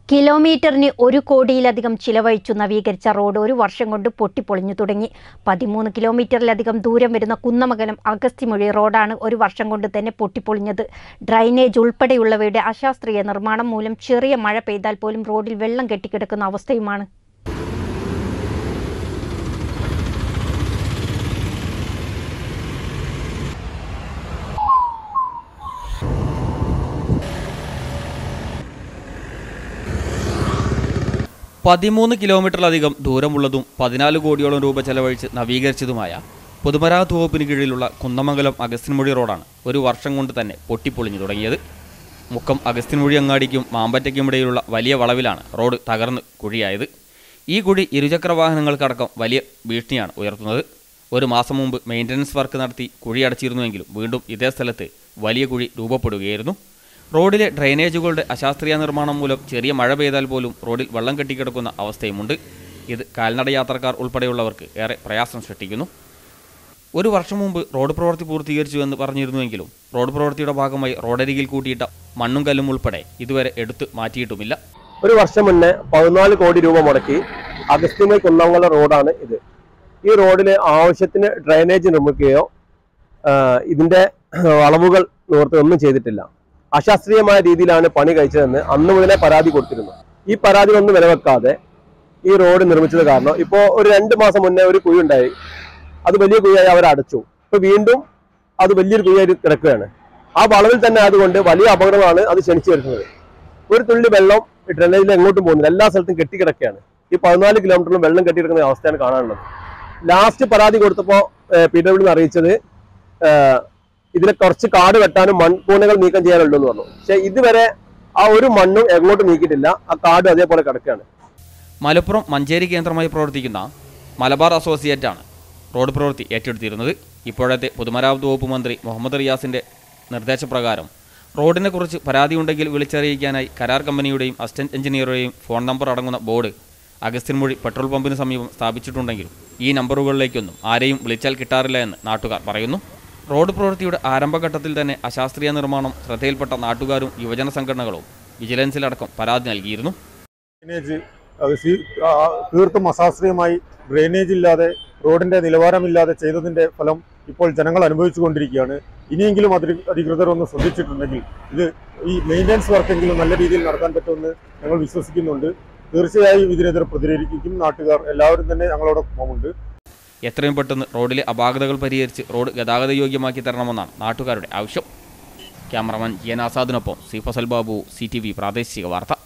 കിലോമീറ്ററിന് ഒരു കോടിയിലധികം ചിലവഴിച്ചു നവീകരിച്ച റോഡ് ഒരു വർഷം കൊണ്ട് പൊട്ടിപ്പൊളിഞ്ഞു തുടങ്ങി പതിമൂന്ന് കിലോമീറ്ററിലധികം ദൂരം വരുന്ന കുന്നമംഗലം അഗസ്തിമൊഴി റോഡാണ് ഒരു വർഷം കൊണ്ട് തന്നെ പൊട്ടിപ്പൊളിഞ്ഞത് ഡ്രൈനേജ് ഉൾപ്പെടെയുള്ളവയുടെ അശാസ്ത്രീയ നിർമ്മാണം മൂലം ചെറിയ മഴ പെയ്താൽ പോലും റോഡിൽ വെള്ളം കെട്ടിക്കിടക്കുന്ന അവസ്ഥയുമാണ് പതിമൂന്ന് കിലോമീറ്ററിലധികം ദൂരമുള്ളതും പതിനാല് കോടിയോളം രൂപ ചെലവഴിച്ച് നവീകരിച്ചതുമായ പൊതുമരാമത്ത് വകുപ്പിന് കീഴിലുള്ള കുന്നമംഗലം അഗസ്ത്യൻമൊഴി റോഡാണ് ഒരു വർഷം കൊണ്ട് തന്നെ പൊട്ടിപ്പൊളിഞ്ഞു തുടങ്ങിയത് മുക്കം അഗസ്ത്യൻമൊഴി അങ്ങാടിക്കും മാമ്പറ്റയ്ക്കുമിടയിലുള്ള വലിയ വളവിലാണ് റോഡ് തകർന്ന് കുഴിയായത് ഈ കുഴി ഇരുചക്ര വാഹനങ്ങൾക്കടക്കം വലിയ ഭീഷണിയാണ് ഉയർത്തുന്നത് ഒരു മാസം മുമ്പ് മെയിൻ്റനൻസ് വർക്ക് നടത്തി കുഴി അടച്ചിരുന്നുവെങ്കിലും വീണ്ടും ഇതേ സ്ഥലത്ത് വലിയ കുഴി രൂപപ്പെടുകയായിരുന്നു റോഡിലെ ഡ്രെയിനേജുകളുടെ അശാസ്ത്രീയ നിർമ്മാണം മൂലം ചെറിയ മഴ പെയ്താൽ പോലും റോഡിൽ വെള്ളം കെട്ടിക്കിടക്കുന്ന അവസ്ഥയുമുണ്ട് ഇത് കാൽനട യാത്രക്കാർ ഉൾപ്പെടെയുള്ളവർക്ക് ഏറെ പ്രയാസം സൃഷ്ടിക്കുന്നു ഒരു വർഷം മുമ്പ് റോഡ് പ്രവൃത്തി പൂർത്തീകരിച്ചു എന്ന് പറഞ്ഞിരുന്നുവെങ്കിലും റോഡ് പ്രവൃത്തിയുടെ ഭാഗമായി റോഡരികിൽ കൂട്ടിയിട്ട മണ്ണും കല്ലും ഉൾപ്പെടെ ഇതുവരെ എടുത്തു മാറ്റിയിട്ടുമില്ല ഒരു വർഷം മുന്നേ പതിനാല് കോടി രൂപ മുടക്കി അഗസ്ത്യമൈ കുന്നമംഗലം റോഡാണ് ഇത് ഈ റോഡിൽ ആവശ്യത്തിന് ഡ്രൈനേജ് നിർമ്മിക്കുകയോ ആ, ഇതിന്റെ വളവുകൾ നിവർത്തുകയോ ഒന്നും ചെയ്തിട്ടില്ല അശാസ്ത്രീയമായ രീതിയിലാണ് പണി കഴിച്ചതെന്ന് അന്ന് മുതലേ പരാതി കൊടുത്തിരുന്നു ഈ പരാതികളൊന്നും വിലവെക്കാതെ ഈ റോഡ് നിർമ്മിച്ചത് കാരണം ഇപ്പോൾ ഒരു രണ്ട് മാസം മുന്നേ ഒരു കുഴി ഉണ്ടായി അത് വലിയ കുഴിയായി അവർ അടച്ചു ഇപ്പൊ വീണ്ടും അത് വലിയൊരു കുഴിയായി കിടക്കുകയാണ് ആ വളവിൽ തന്നെ ആയതുകൊണ്ട് വലിയ അപകടമാണ് അത് ക്ഷണിച്ചു വരുന്നത് ഒരു തുള്ളി വെള്ളം ഈ ഡ്രെയിനേജിൽ എങ്ങോട്ടും പോകുന്നില്ല എല്ലാ സ്ഥലത്തും കെട്ടിക്കിടക്കുകയാണ് ഈ പതിനാല് കിലോമീറ്ററിലും വെള്ളം കെട്ടിക്കിടക്കുന്ന അവസ്ഥയാണ് കാണാനുള്ളത് ലാസ്റ്റ് പരാതി കൊടുത്തപ്പോൾ പി ഡബ്ല്യു അറിയിച്ചത് ഏഹ്, ഇതിലെ കുറച്ച് കാട് വെട്ടാനും മൺകൂണകൾ നീക്കം ചെയ്യാനുള്ളൂ എന്ന് പറഞ്ഞു പക്ഷെ ഇതുവരെ ആ ഒരു മണ്ണും എങ്ങോട്ടും നീക്കിയിട്ടില്ല ആ കാട് അതേപോലെ കിടക്കുകയാണ് മലപ്പുറം മഞ്ചേരി കേന്ദ്രമായി പ്രവർത്തിക്കുന്ന മലബാർ അസോസിയേറ്റാണ് റോഡ് പ്രവൃത്തി ഏറ്റെടുത്തിരുന്നത് ഇപ്പോഴത്തെ പൊതുമരാമത്ത് വകുപ്പ് മന്ത്രി മുഹമ്മദ് റിയാസിന്റെ നിർദ്ദേശപ്രകാരം റോഡിനെക്കുറിച്ച് പരാതിയുണ്ടെങ്കിൽ വിളിച്ചറിയിക്കാനായി കരാർ കമ്പനിയുടെയും അസിസ്റ്റന്റ് എഞ്ചിനീയറുടെയും ഫോൺ നമ്പർ അടങ്ങുന്ന ബോർഡ് അഗസ്ത്യൻമൊഴി പെട്രോൾ പമ്പിന് സമീപം സ്ഥാപിച്ചിട്ടുണ്ടെങ്കിലും ഈ നമ്പറുകളിലേക്കൊന്നും ആരെയും വിളിച്ചാൽ കിട്ടാറില്ല എന്ന് നാട്ടുകാർ പറയുന്നു റോഡ് പ്രവൃത്തിയുടെ ആരംഭഘട്ടത്തിൽ തന്നെ അശാസ്ത്രീയ നിർമ്മാണം ശ്രദ്ധയിൽപ്പെട്ട നാട്ടുകാരും യുവജന സംഘടനകളും വിജിലൻസിലടക്കം പരാതി നൽകിയിരുന്നു ഡ്രെയിനേജ് അത് സീ- ആ, തീർത്തും അശാസ്ത്രീയമായി ഡ്രെയിനേജ് ഇല്ലാതെ റോഡിന്റെ നിലവാരമില്ലാതെ ചെയ്തതിന്റെ ഫലം ഇപ്പോൾ ജനങ്ങൾ അനുഭവിച്ചു കൊണ്ടിരിക്കുകയാണ് ഇനിയെങ്കിലും അധി അധികൃതർ ഒന്ന് ശ്രദ്ധിച്ചിട്ടുണ്ടെങ്കിൽ ഇത് ഈ മെയിൻ്റനൻസ് വർക്കെങ്കിലും നല്ല രീതിയിൽ നടത്താൻ പറ്റുമെന്ന് ഞങ്ങൾ വിശ്വസിക്കുന്നുണ്ട് തീർച്ചയായും ഇതിനെതിരെ പ്രതികരിക്കും നാട്ടുകാർ എല്ലാവരും തന്നെ ഞങ്ങളോടൊപ്പമുണ്ട് എത്രയും പെട്ടെന്ന് റോഡിലെ അപാകതകൾ പരിഹരിച്ച് റോഡ് ഗതാഗത യോഗ്യമാക്കി തരണമെന്നാണ് നാട്ടുകാരുടെ ആവശ്യം ക്യാമറമാൻ ജിയൻ ആസാദിനൊപ്പം C Fazal Babu C T V പ്രാദേശിക വാർത്ത